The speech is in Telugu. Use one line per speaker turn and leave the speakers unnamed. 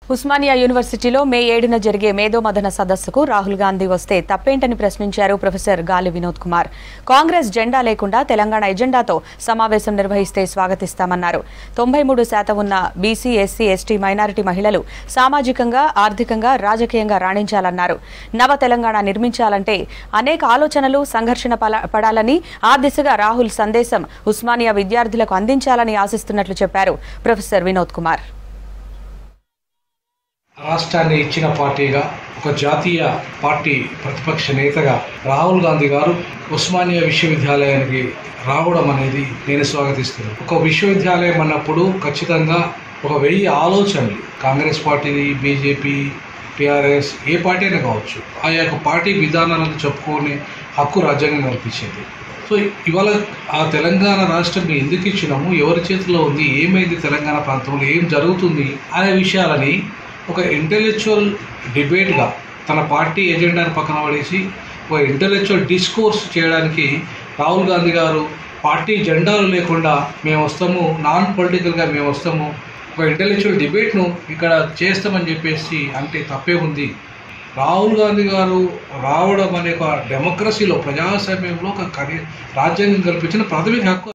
ఉస్మానియా యూనివర్సిటీలో మే ఏడున జరిగే మేధోమథన సదస్సుకు రాహుల్ గాంధీ వస్తే తప్పేంటని ప్రశ్నించారు ప్రొఫెసర్ గాలి వినోద్ కుమార్ కాంగ్రెస్ జెండా లేకుండా తెలంగాణ ఎజెండాతో సమావేశం నిర్వహిస్తే స్వాగతిస్తామన్నారు తొంభై మూడు శాతం ఉన్న బీసీ ఎస్సీ ఎస్టీ మైనారిటీ మహిళలు సామాజికంగా ఆర్థికంగా రాజకీయంగా రాణించాలన్నారు నవ తెలంగాణ నిర్మించాలంటే అనేక ఆలోచనలు సంఘర్షణ పల- పడాలని ఆ దిశగా రాహుల్ సందేశం ఉస్మానియా విద్యార్థులకు అందించాలని ఆశిస్తున్నట్లు చెప్పారు ప్రొఫెసర్ వినోద్ కుమార్
రాష్ట్రాన్ని ఇచ్చిన పార్టీగా ఒక జాతీయ పార్టీ ప్రతిపక్ష నేతగా రాహుల్ గాంధీ గారు ఉస్మానియా విశ్వవిద్యాలయానికి రావడం అనేది నేను స్వాగతిస్తున్నాను ఒక విశ్వవిద్యాలయం అన్నప్పుడు ఖచ్చితంగా ఒక వెయ్యి ఆలోచనలు కాంగ్రెస్ పార్టీని బీజేపీ టీఆర్ఎస్ ఏ పార్టీ అయినా కావచ్చు ఆ యొక్క పార్టీ విధానాలను చెప్పుకునే హక్కు రాజ్యాంగం కల్పించింది సో ఇవాళ ఆ తెలంగాణ రాష్ట్రం ఎందుకు ఇచ్చినాము ఎవరి చేతిలో ఉంది ఏమైంది తెలంగాణ ప్రాంతంలో ఏం జరుగుతుంది అనే విషయాలని ఒక ఇంటెలెక్చువల్ డిబేట్గా తన పార్టీ ఎజెండాను పక్కన పడేసి ఒక ఇంటెలెక్చువల్ డిస్కోర్స్ చేయడానికి రాహుల్ గాంధీ గారు పార్టీ జెండాలు లేకుండా మేము వస్తాము నాన్ పొలిటికల్గా మేము వస్తాము ఒక ఇంటెలెక్చువల్ డిబేట్ను ఇక్కడ చేస్తామని చెప్పేసి అంటే తప్పే ఉంది రాహుల్ గాంధీ గారు రావడం అనే ఒక డెమోక్రసీలో ప్రజాస్వామ్యంలో ఒక కని రాజ్యాంగం కల్పించిన ప్రాథమిక హక్కు